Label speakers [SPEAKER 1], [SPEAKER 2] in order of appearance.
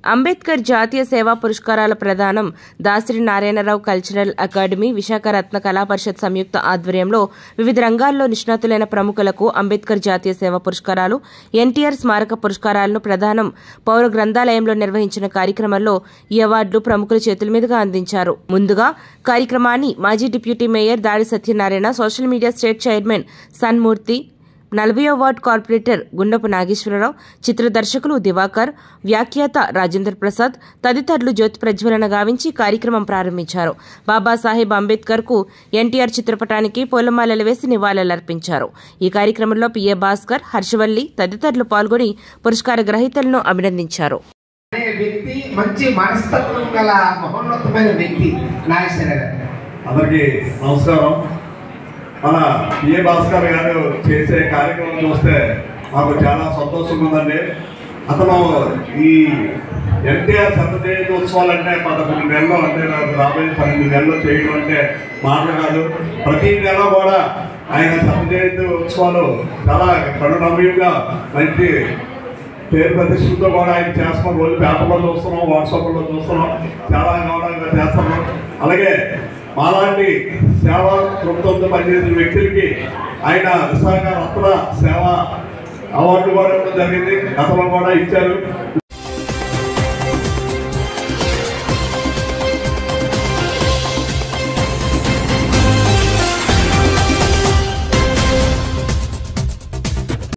[SPEAKER 1] అంబేద్కర్ జాతీయ సేవా పురస్కారాల ప్రదానం దాసరి నారాయణరావు కల్చరల్ అకాడమీ విశాఖ రత్న కళా పరిషత్ సంయుక్త ఆధ్వర్యంలో వివిధ రంగాల్లో నిష్ణాతులైన ప్రముఖులకు అంబేద్కర్ జాతీయ సేవా పురస్కారాలు ఎన్టీఆర్ స్మారక పురస్కారాలను ప్రదానం పౌర గ్రంథాలయంలో నిర్వహించిన కార్యక్రమంలో ఈ అవార్డులు ప్రముఖుల చేతుల మీదుగా అందించారు ముందుగా కార్యక్రమాన్ని మాజీ deputy mayor Dadi Satyanarayana social media state chairman Sanmurthy నలభైవ వార్డ్ కార్పొరేటర్ గుండపు నాగేశ్వరరావు చిత్ర దర్శకులు దివాకర్ వ్యాఖ్యాత రాజేంద్ర ప్రసాద్ తదితరులు జ్యోతి ప్రజ్వలన గావించి కార్యక్రమం ప్రారంభించారు బాబాసాహెబ్ అంబేద్కర్ కు ఎన్టీఆర్ చిత్రపటానికి పూలమాలలు వేసి నివాళులర్పించారు ఈ కార్యక్రమంలో పిఏ భాస్కర్ హర్షవల్లి తదితరులు పాల్గొని పురస్కార గ్రహీతలను అభినందించారు
[SPEAKER 2] అనే వ్యక్తి మంచి మనస్తత్వం గల మహోన్నతమైన వ్యక్తి నాగేశ్వర గారు
[SPEAKER 3] అందరికీ నమస్కారం మన ఏ భాస్కర్ గారు చేసే కార్యక్రమం చూస్తే మాకు చాలా సంతోషంగా ఉందండి అతను ఈ ఎన్టీఆర్ శత జయంతి ఉత్సవాలు అంటే పదకొండు నెలలు అంటే నాకు రాబోయే పన్నెండు నెలలు చేయడం అంటే మాటలు కాదు ప్రతి నెల కూడా ఆయన శత జయంతి ఉత్సవాలు చాలా కరుణమయంగా మంచి పేరు ప్రతిష్టలతో కూడా ఆయన చేస్తున్నాం రోజు పేపర్లో చూస్తున్నాం వాట్సాప్లో చూస్తున్నాం చాలా గౌరవంగా చేస్తున్నాం అలాగే మాలాంటి సేవా ప్రభుత్వంతో పనిచేసిన వ్యక్తులకి ఆయన విశాఖ రత్న సేవ అవార్డు కూడా ఇవ్వడం జరిగింది గతంలో కూడా ఇచ్చారు